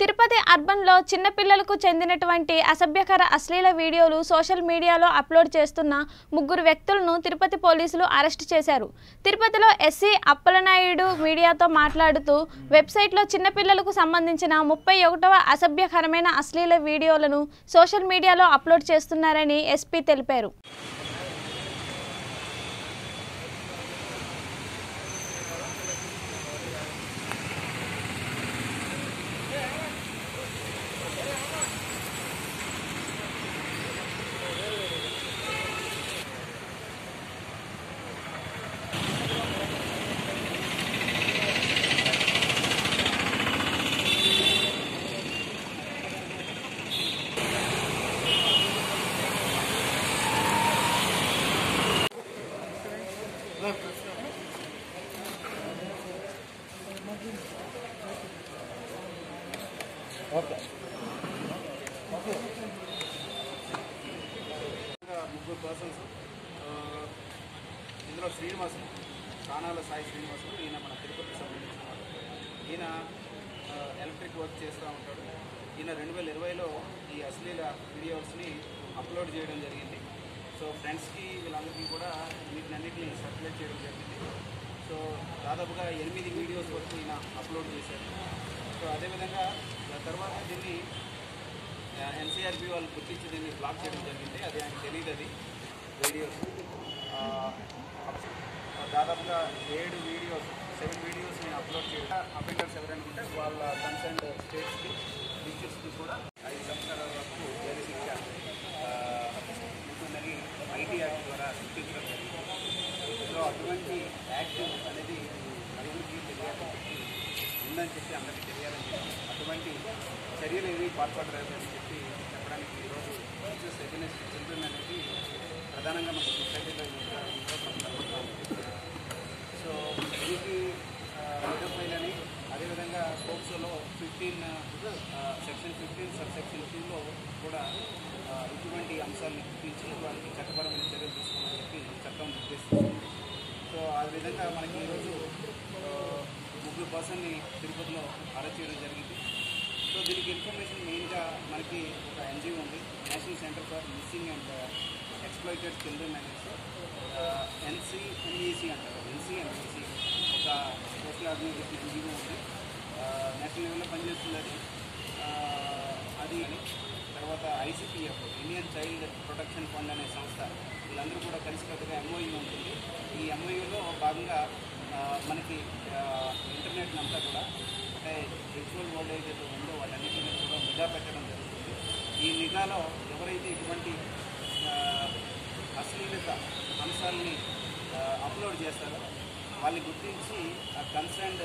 తిరుపతి అర్బన్లో చిన్నపిల్లలకు చెందినటువంటి అసభ్యకర అశ్లీల వీడియోలు సోషల్ మీడియాలో అప్లోడ్ చేస్తున్న ముగ్గురు వ్యక్తులను తిరుపతి పోలీసులు అరెస్ట్ చేశారు తిరుపతిలో ఎస్సీ అప్పలనాయుడు మీడియాతో మాట్లాడుతూ వెబ్సైట్లో చిన్నపిల్లలకు సంబంధించిన ముప్పై ఒకటవ అసభ్యకరమైన అశ్లీల వీడియోలను సోషల్ మీడియాలో అప్లోడ్ చేస్తున్నారని ఎస్పీ తెలిపారు ఇంకా ముగ్గురు పర్సన్స్ ఇందులో శ్రీనివాసు కానాల సాయి శ్రీనివాసు ఈయన మన తిరుపతికి సంబంధించిన వాడు. ఈయన ఆ, ఎలక్ట్రిక్ వర్క్ చేస్తూ ఉంటాడు ఈయన రెండు వేల ఇరవైలో ఈ అశ్లీల వీడియోస్ని అప్లోడ్ చేయడం జరిగింది సో ఫ్రెండ్స్కి వీళ్ళందరికీ కూడా వీటినన్నిటిని సర్క్యులేట్ చేయడం జరిగింది సో దాదాపుగా ఎనిమిది వీడియోస్ వరకు ఈయన అప్లోడ్ చేశారు సో అదేవిధంగా ఆ తర్వాత దీన్ని ఎన్సీఆర్బీ వాళ్ళు గుర్తించి దీన్ని బ్లాక్ చేయడం జరిగింది అది ఆయనకు తెలియదు అది వీడియోస్ ఆ, దాదాపుగా ఏడు వీడియోస్ సెవెన్ వీడియోస్ నేను అప్లోడ్ చేయడం అఫెండర్స్ ఎవరైనా ఉంటే వాళ్ళ కన్సర్న్ స్టేట్స్కి టీచర్స్కి కూడా ఐదు సంవత్సరాల వరకు జైలు శిక్ష ఆ, ఉంటుందని ఐటీ యాక్ట్ ద్వారా శిక్షించడం జరిగింది సో అటువంటి యాక్ట్ అనేది నలుగురికి తెలియాలని చెప్పి ఉందని చెప్పి అందరికీ తెలియాలని చెప్పి అటువంటి చర్యలు ఏవి పాల్పడరాదని చెప్పి చెప్పడానికి ఈరోజు టీచర్స్ ఎగనెస్ట్ చిల్డ్రన్ అనేది ప్రధానంగా మన సొసైటీలో ఇంకా ఇంకా మనం కనబడుతూ ఉంది. సో దీనికి నిజమైనని అదేవిధంగా స్పోక్స్లో fifteen section fifteen sub section టూలో కూడా ఆ, ఇటువంటి అంశాలను గుర్తించి వారికి చట్టపరమైన చర్యలు తీసుకోమని చెప్పి చట్టం నిర్దేశిస్తుంది సో ఆ విధంగా మనకి ఈరోజు ఆ, ముగ్గురు పర్సన్ని తిరుపతిలో అరెస్ట్ చేయడం జరిగింది సో దీనికి ఇన్ఫర్మేషన్ మెయిన్గా మనకి ఒక ఎన్జిఓ ఉంది national centre for missing and exploited children అనేసి ఎన్సిఎంఈసి అంటారు ఎన్సిఎంఈసి ఒక సోషల్ ఆర్గనైజేషన్ ఎన్జిఓ ఉంది ఆ, నేషనల్ లెవెల్లో పనిచేస్తుంది అది ఆ, అది అని తర్వాత ICPF Indian child protection fund అనే సంస్థ వీళ్ళందరూ కూడా కలిసికట్టుగా ఎంఓయూ ఉంటుంది ఈ ఎంఓయూలో భాగంగా ఆ, మనకి ఆ, ఇంటర్నెట్ అంతా కూడా అంటే విర్చువల్ వరల్డ్ ఏదైతే ఉందో వాటన్నిటి మీద కూడా నిఘా పెట్టడం జరుగుతుంది ఈ నిఘాలో ఎవరైతే ఇటువంటి ఆ, అశ్లీలత అంశాలని ఆ, అప్లోడ్ చేస్తారో వాళ్ళని గుర్తించి ఆ కన్సర్న్డ్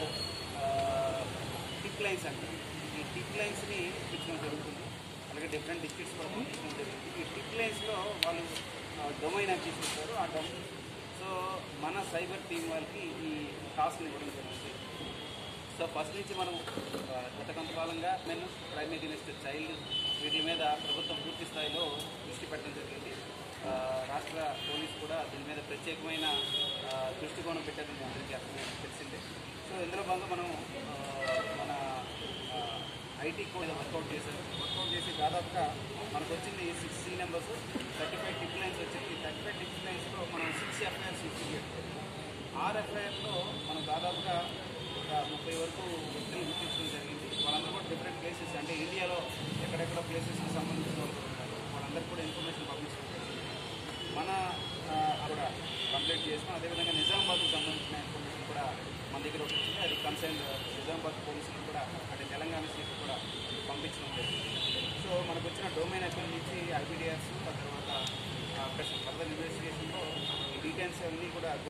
టిప్ లైన్స్ అంటారు ఈ టిప్ లైన్స్ని ఇప్పించడం జరుగుతుంది అలాగే డిఫరెంట్ డిస్ట్రిక్ట్స్ కూడా పంపించడం జరిగింది ఈ టిప్ లైన్స్లో వాళ్ళు డొమైన్ యాక్సెస్ ఇస్తారు ఆ డొమ్ సో మన సైబర్ టీం వాళ్ళకి ఈ టాస్క్ని ఇవ్వడం జరుగుతుంది సో ఫస్ట్ నుంచి మనం ఆ, గత కొంతకాలంగా మెన్ క్రైమ్ అగెనిస్ట్ చైల్డ్ వీటి మీద ప్రభుత్వం పూర్తి స్థాయిలో దృష్టి పెట్టడం జరిగింది ఆ, రాష్ట్ర పోలీస్ కూడా దీని మీద ప్రత్యేకమైన ఆ, దృష్టికోణం పెట్టడం అందరికీ అర్థమైంది తెలిసిందే సో ఇందులో భాగంగా మనం ఆ, మన ఐటీ కూడా వర్కౌట్ చేశారు వర్కౌట్ చేసి దాదాపుగా మనకు వచ్చింది six C numbers thirty five tip lines వచ్చింది థర్టీ ఫైవ్ టిప్ లైన్స్లో మనం సిక్స్ ఎఫ్ఐఆర్స్ ఇన్స్టిట్యూట్ ఆర్ ఎఫ్ఐఆర్లో మనం దాదాపుగా ఒక ముప్పై వరకు వ్యక్తులు గుర్తించడం జరిగింది వాళ్ళందరూ కూడా డిఫరెంట్ ప్లేసెస్ అంటే ఇండియాలో ఎక్కడెక్కడ ప్లేసెస్కి సంబంధించిన వాళ్ళు కూడా ఉన్నారు వాళ్ళందరూ కూడా ఇన్ఫర్మేషన్ పంపించడం జరిగింది మన ఆ, కూడా కంప్లీట్ చేసాం అదేవిధంగా నిజామాబాద్కు సంబంధించిన ఇన్ఫర్మేషన్ కూడా మన దగ్గర ఒకటి వచ్చింది అది కన్సర్న్ నిజామాబాద్ పోలీసులు కూడా అంటే తెలంగాణ స్టేట్ కూడా పంపించడం జరిగింది సో మనకు వచ్చిన డొమైన్ అకౌంట్ నుంచి ఐబీడిఆర్స్ ఆ తర్వాత ఫర్దర్ ఇన్వెస్టిగేషన్లో ఈ డీటెయిల్స్ అన్నీ కూడా